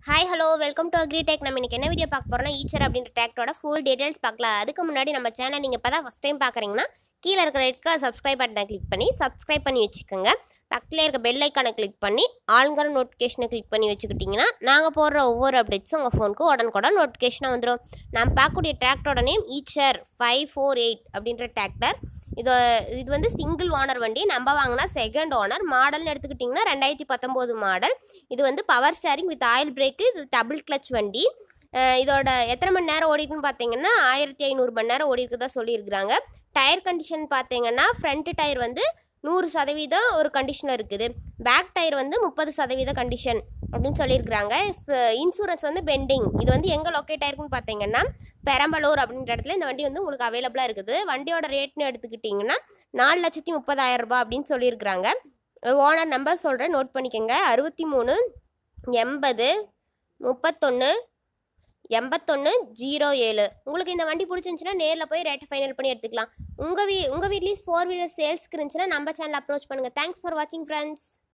hi hello welcome to agri tech நம்ம இன்னைக்கு என்ன வீடியோ பார்க்க போறோம்னா ஈச்சர் அப்படின்ற டிராக்டரோட ஃபுல் டீடைல்ஸ் பார்க்கலாம் அதுக்கு முன்னாடி நம்ம சேனல் நீங்கள் இப்போ தான் ஃபஸ்ட் டைம் பார்க்குறீங்கன்னா கீழே இருக்கிற ரெட் கலர் சப்ஸ்கிரைப் பட்டனை கிளிக் பண்ணி சப்ஸ்கிரைப் பண்ணி வச்சுக்கோங்க பக்கத்தில் இருக்க பெல் ஐக்கானை கிளிக் பண்ணி ஆளுங்கிற நோட்டிஃபிகேஷனை கிளிக் பண்ணி வச்சுக்கிட்டிங்கன்னா நாங்கள் போடுற ஒவ்வொரு அப்டேட்ஸும் உங்கள் ஃபோனுக்கு உடனுக்குடன் நோட்டிஃபிகேஷனாக வந்துடும் நம்ம பார்க்கக்கூடிய டிராக்டரோட name Eicher five four eight அப்படின்ற டிராக்டர் இது இது வந்து சிங்கிள் ஓனர் வண்டி நம்ம வாங்கினா செகண்ட் ஓனர் மாடல்னு எடுத்துக்கிட்டிங்கன்னா ரெண்டாயிரத்தி பத்தொம்போது மாடல் இது வந்து power steering with oil brake இது டபுள் கிளச் வண்டி அஹ் இதோட எத்தனை மணி நேரம் ஓடிருக்குன்னு பார்த்தீங்கன்னா ஆயிரத்தி ஐநூறு மணி நேரம் ஓடி இருக்குதா சொல்லியிருக்கிறாங்க டயர் கண்டிஷன் பார்த்தீங்கன்னா ஃப்ரண்ட் டயர் வந்து நூறு சதவீதம் ஒரு கண்டிஷனில் இருக்குது பேக் டயர் வந்து முப்பது சதவீத கண்டிஷன் அப்படின்னு சொல்லியிருக்கிறாங்க இன்சூரன்ஸ் வந்து பெண்டிங் இது வந்து எங்கே லொக்கேட் ஆயிருக்குன்னு பார்த்தீங்கன்னா பெரம்பலூர் அப்படின்ற இடத்துல இந்த வண்டி வந்து உங்களுக்கு அவைலபிளாக இருக்குது வண்டியோட ரேட்னு எடுத்துக்கிட்டிங்கன்னா நாலு லட்சத்தி முப்பதாயிரம் ரூபாய் அப்படின்னு சொல்லியிருக்கிறாங்க ஓனர் நம்பர் சொல்கிறேன் நோட் பண்ணிக்கோங்க அறுபத்தி மூணு எண்பது முப்பத்தொன்று எண்பத்தொன்று ஜீரோ ஏழு உங்களுக்கு இந்த வண்டி பிடிச்சிருந்துச்சுன்னா நேரில் போய் ரேட்டை ஃபைனல் பண்ணி எடுத்துக்கலாம் உங்கள் வீ உங்கள் வீட்லேயும் ஃபோர் வீலர் சேல்ஸ்க்கு இருந்துச்சுன்னா நம்ம சேனல் அப்ரோச் பண்ணுங்கள் தேங்க்ஸ் ஃபார் வாட்சிங் ஃப்ரெண்ட்ஸ்